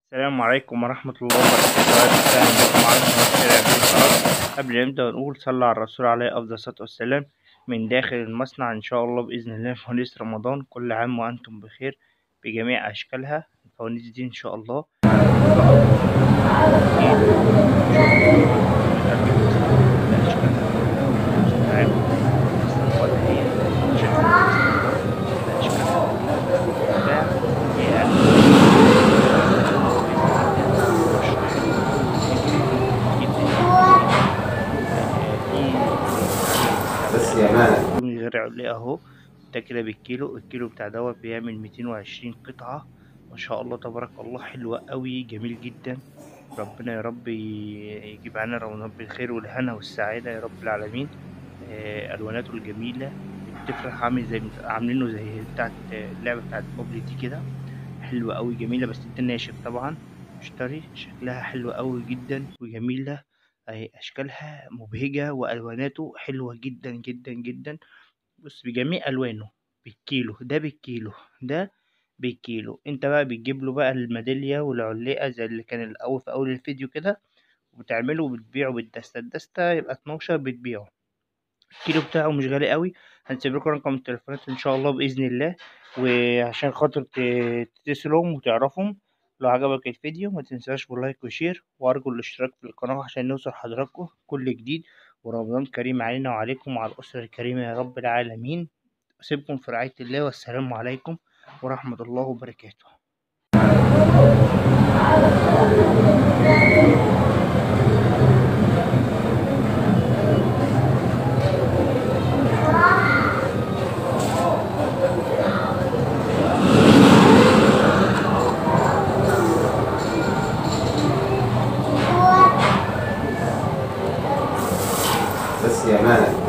السلام عليكم ورحمة الله وبركاته أهلا وسهلا بكم على قناة شارع بن فرج قبل ما نبدأ نقول صلى على الرسول عليه أفضل الصلاة والسلام من داخل المصنع إن شاء الله بإذن الله فوانيس رمضان كل عام وأنتم بخير بجميع أشكالها الفوانيس دي إن شاء الله بس يا مان من غير عليه اهو ده كده بالكيلو الكيلو بتاع دوت بيعمل ميتين وعشرين قطعة ما شاء الله تبارك الله حلوة قوي جميل جدا ربنا يا رب ي- يجيب عنا رمضان بالخير والهنا والسعادة يا رب العالمين آه، ألواناته الجميلة بتفرح عامل زي عاملينه زي بتاعت اللعبة بتاعت بابلي دي كده حلوة قوي جميلة بس ده ناشف طبعا مشتري شكلها حلو قوي جدا وجميلة أهي أشكالها مبهجة وألواناته حلوة جدا جدا جدا بص بجميع ألوانه بالكيلو ده بالكيلو ده بالكيلو انت بقى بتجيب له بقى الميدالية والعليقة زي اللي كان الأول في أول الفيديو كده وبتعمله وبتبيعه بالدستة الدستة يبقى اتناشر بتبيعه الكيلو بتاعه مش غالي قوي هنسيب لكم رقم التليفونات ان شاء الله باذن الله وعشان خاطر ت- تتصلهم وتعرفهم لو عجبك الفيديو ما تنساش باللايك وشير وارجو الاشتراك في القناه عشان نوصل حضراتكم كل جديد ورمضان كريم علينا وعليكم وعلى الاسره الكريمه يا رب العالمين اسيبكم في رعايه الله والسلام عليكم ورحمه الله وبركاته بس يا مان